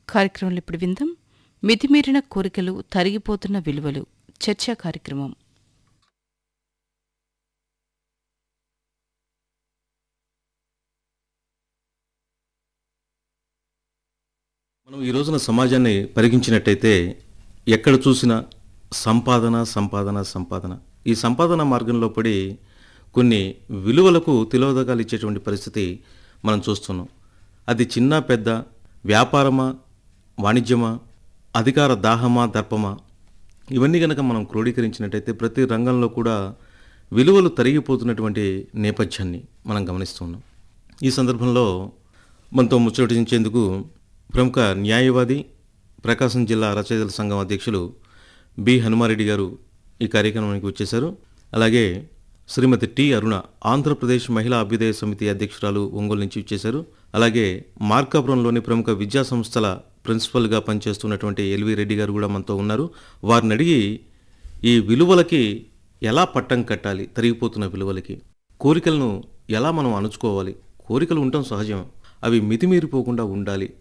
కార్యక్రమంలో ఇప్పుడు విందాం మితిమీరిన కోరికలు తరిగిపోతున్న విలువలు చర్చా కార్యక్రమం మనం ఈ రోజున సమాజాన్ని పరిగించినట్టయితే ఎక్కడ చూసినా సంపాదన సంపాదన సంపాదన ఈ సంపాదన మార్గంలో పడి కొన్ని విలువలకు తిలోదకాలు ఇచ్చేటువంటి పరిస్థితి మనం చూస్తున్నాం అది చిన్న పెద్ద వ్యాపారమా వాణిజ్యమా అధికార దాహమా దర్పమా ఇవన్నీ కనుక మనం క్రోడీకరించినట్టయితే ప్రతి రంగంలో కూడా విలువలు తరిగిపోతున్నటువంటి నేపథ్యాన్ని మనం గమనిస్తున్నాం ఈ సందర్భంలో మనతో ముచ్చటించేందుకు ప్రముఖ న్యాయవాది ప్రకాశం జిల్లా రచయితల సంఘం అధ్యక్షులు బి హనుమారెడ్డి గారు ఈ కార్యక్రమానికి వచ్చేశారు అలాగే శ్రీమతి టి అరుణ ఆంధ్రప్రదేశ్ మహిళా అభ్యుదయ సమితి అధ్యక్షురాలు ఒంగోలు నుంచి వచ్చేశారు అలాగే మార్కాపురంలోని ప్రముఖ విద్యా సంస్థల ప్రిన్సిపల్గా పనిచేస్తున్నటువంటి ఎల్వి రెడ్డి గారు కూడా మనతో ఉన్నారు వారిని అడిగి ఈ విలువలకి ఎలా పట్టం కట్టాలి తరిగిపోతున్న విలువలకి కోరికలను ఎలా మనం అణుచుకోవాలి కోరికలు ఉండటం సహజం అవి మితిమీరిపోకుండా ఉండాలి